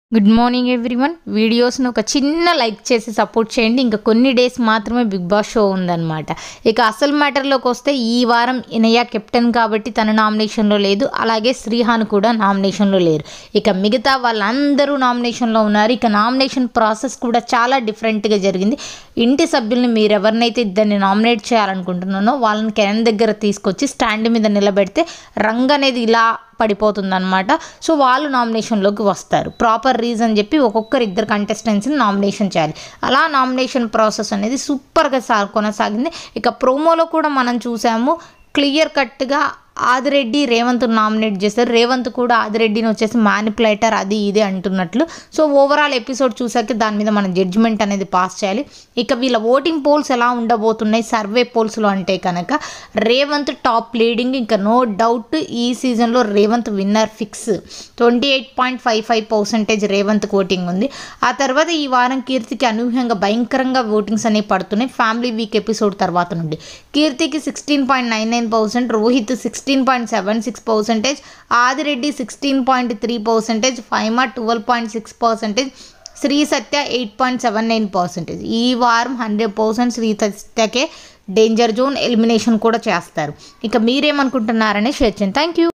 good morning everyone వీడియోస్ని ఒక చిన్న లైక్ చేసి సపోర్ట్ చేయండి ఇంకా కొన్ని డేస్ మాత్రమే బిగ్ బాస్ షో ఉందన్నమాట ఇక అసలు మ్యాటర్లోకి వస్తే ఈ వారం ఇనయ కెప్టెన్ కాబట్టి తన నామినేషన్లో లేదు అలాగే శ్రీహాన్ కూడా నామినేషన్లో లేరు ఇక మిగతా వాళ్ళందరూ నామినేషన్లో ఉన్నారు ఇక నామినేషన్ ప్రాసెస్ కూడా చాలా డిఫరెంట్గా జరిగింది ఇంటి సభ్యుల్ని మీరు ఎవరినైతే ఇద్దరిని నామినేట్ చేయాలనుకుంటున్నానో వాళ్ళని కెన్ దగ్గర తీసుకొచ్చి స్టాండ్ మీద నిలబెడితే రంగ్ అనేది ఇలా పడిపోతుందన్నమాట సో వాళ్ళు నామినేషన్లోకి వస్తారు ప్రాపర్ రీజన్ చెప్పి ఒక్కొక్కరు ఇద్దరు కంటెస్టెంట్స్ని నామినేషన్ చేయాలి అలా నామినేషన్ ప్రాసెస్ అనేది సూపర్గా సా కొనసాగింది ఇక ప్రోమోలో కూడా మనం చూసాము క్లియర్ కట్గా ఆదిరెడ్డి రేవంత్ నామినేట్ చేశారు రేవంత్ కూడా ఆదిరెడ్డిని వచ్చేసి మ్యానిపులేటర్ అది ఇది అంటున్నట్లు సో ఓవరాల్ ఎపిసోడ్ చూసాక దాని మీద మనం జడ్జిమెంట్ అనేది పాస్ చేయాలి ఇక వీళ్ళ ఓటింగ్ పోల్స్ ఎలా ఉండబోతున్నాయి సర్వే పోల్స్లో అంటే కనుక రేవంత్ టాప్ లీడింగ్ ఇంకా నో డౌట్ ఈ సీజన్లో Revanth winner fix twenty eight point five five percentage Revanth voting ఉంది ఆ తర్వాత ఈ వారం కీర్తికి అనూహ్యంగా భయంకరంగా ఓటింగ్స్ అనేవి పడుతున్నాయి ఫ్యామిలీ వీక్ ఎపిసోడ్ తర్వాత నుండి కీర్తికి sixteen point nine nine percent Rohit sixteen point seven six percentage Adi Reddy sixteen point three percentage Faima twelve point six percentage Sri Satya eight point seven nine percentage ఈ వారం హండ్రెడ్ పర్సెంట్ శ్రీ సత్యకే డేంజర్ జోన్ ఎలిమినేషన్ కూడా చేస్తారు ఇక మీరేమనుకుంటున్నారని షేర్ చేయండి థ్యాంక్ యూ